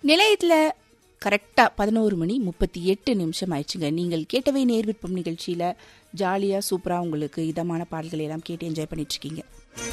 நிலையத்தில் கரெக்டாக பதினோரு மணி முப்பத்தி எட்டு நிமிஷம் ஆயிடுச்சுங்க நீங்கள் கேட்டவை நேர்விற்பம் நிகழ்ச்சியில் ஜாலியாக சூப்பராக உங்களுக்கு இதமான பாடல்களை எல்லாம் கேட்டு என்ஜாய் பண்ணிட்டு இருக்கீங்க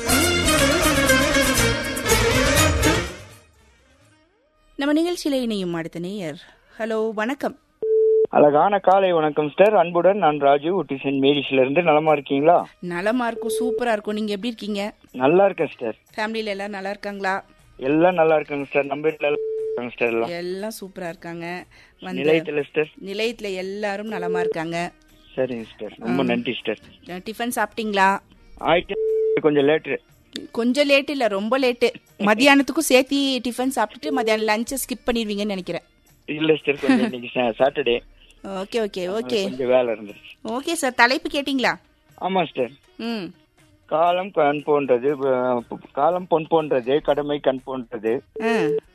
நம்ம நிகழ்ச்சியில் இணையும் அடுத்த நேயர் ஹலோ வணக்கம் அழகான காலை வணக்கம் சார் அன்புடன் நான் ராஜு ஊட்டி சென்ட் மேரிஸ்ல இருந்து நலமா இருக்கீங்களா நலமா இருக்கும் சூப்பரா இருக்கும் நீங்க எப்படி இருக்கீங்க நல்லா இருக்கேன் சார் ஃபேமிலியில எல்லாம் நல்லா இருக்காங்களா எல்லாம் நல்லா இருக்காங்க சார் நம்ம வீட்டுல எல்லாம் இருக்காங்க சார் எல்லாம் எல்லாம் சூப்பரா இருக்காங்க வந்து நிலையத்துல சார் நிலையத்துல எல்லாரும் நலமா இருக்காங்க சரிங்க சார் ரொம்ப நன்றி சார் டிஃபன் சாப்பிட்டீங்களா ஆயிட்டு கொஞ்சம் லேட்டு கொஞ்சம் லேட் இல்ல ரொம்ப லேட்டு மத்தியானத்துக்கும் சேர்த்து டிஃபன் சாப்பிட்டுட்டு மத்தியானம் லஞ்சை ஸ்கிப் பண்ணிடுவீங்கன்னு நினைக்கிறேன் இல்ல சார் கொஞ்சம் இன்னைக்கு சாட்டர்டே ஓகே ஓகே ஓகே கொஞ்சம் வேலை இருந்துச்சு ஓகே சார் தலைப்பு கேட்டிங்களா ஆமா சார் ம் காலம் கண் போன்றது அஹ், காலம் பொன் போன்றது கடமை கண் போன்றது ஆ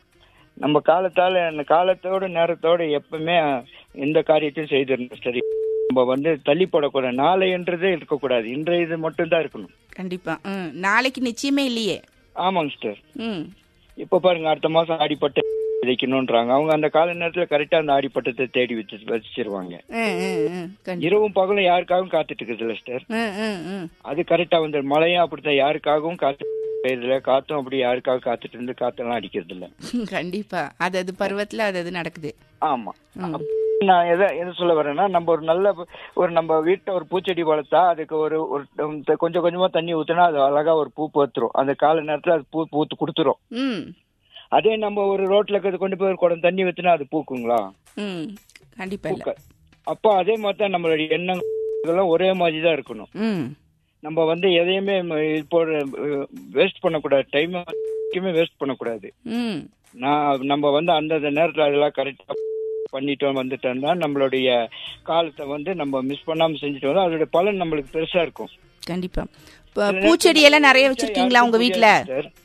நம்ம காலத்தால அந்த காலத்தோட நேரத்தோட எப்பவுமே எந்த காரியத்தையும் செய்திருந்தோம் சரி நம்ம வந்து தள்ளி போடக்கூடாது நாளைன்றது இருக்கக்கூடாது இன்றைய இது மட்டும்தான் இருக்கணும் கண்டிப்பா ம் நாளைக்கு நிச்சயமே இல்லையே ஆமாங்க சிஸ்டர் ம் இப்ப பாருங்க அடுத்த மாசம் ஆடிப்பட்ட விதைக்கணும்ன்றாங்க அவங்க அந்த கால நேரத்துல கரெக்டா அந்த ஆடிப்பட்டத்தை தேடி வச்சு வச்சிருவாங்க ம் ம் ம் கண்டி இரவும் பகலும் யாருக்காகவும் காத்துட்டு இருக்குது சிஸ்டர் ம் ம் ம் அது கரெக்டா வந்து மழையும் அப்படித்தான் யாருக்காகவும் காத்து பெய்யறதில்ல காத்தும் அப்படி யாருக்காக காத்துட்டு இருந்து காத்தெல்லாம் அடிக்கிறது இல்ல கண்டிப்பா அது அது பருவத்துல அது அது நடக்குது ஆமா அப்ப நான் எதை எதை சொல்ல வரேன்னா நம்ம ஒரு நல்ல ஒரு நம்ம வீட்டை ஒரு பூச்செடி வளர்த்தா அதுக்கு ஒரு ஒரு கொஞ்சம் கொஞ்சமா தண்ணி ஊத்துனா அது அழகா ஒரு பூ பூத்துரும் அந்த கால நேரத்துல அது பூ பூத்து கொடுத்துரும் ம் அதே நம்ம ஒரு ரோட்ல இருக்கிறது கொண்டு போய் ஒரு குடம் தண்ணி ஊத்துனா அது பூக்குங்களா ம் கண்டிப்பா இல்ல பூக்க அப்போ அதே மாதிரி தான் நம்மளுடைய எண்ணம் இதெல்லாம் ஒரே மாதிரி தான் இருக்கணும் ம் நம்ம வந்து எதையுமே ம- இப்போ வேஸ்ட் பண்ணக்கூடாது டைம் வேஸ்ட் பண்ணக்கூடாது ம் நான் நம்ம வந்து அந்தந்த நேரத்தில் அதெல்லாம் கரெக்டாக பண்ணிட்டோம் வந்துட்டோம்னா நம்மளுடைய காலத்தை வந்து நம்ம மிஸ் பண்ணாம செஞ்சுட்டு வந்தா அதோட பலன் நம்மளுக்கு பெருசா இருக்கும் கண்டிப்பா இப்ப பூச்செடி எல்லாம் நிறைய வச்சிருக்கீங்களா உங்க வீட்ல சார்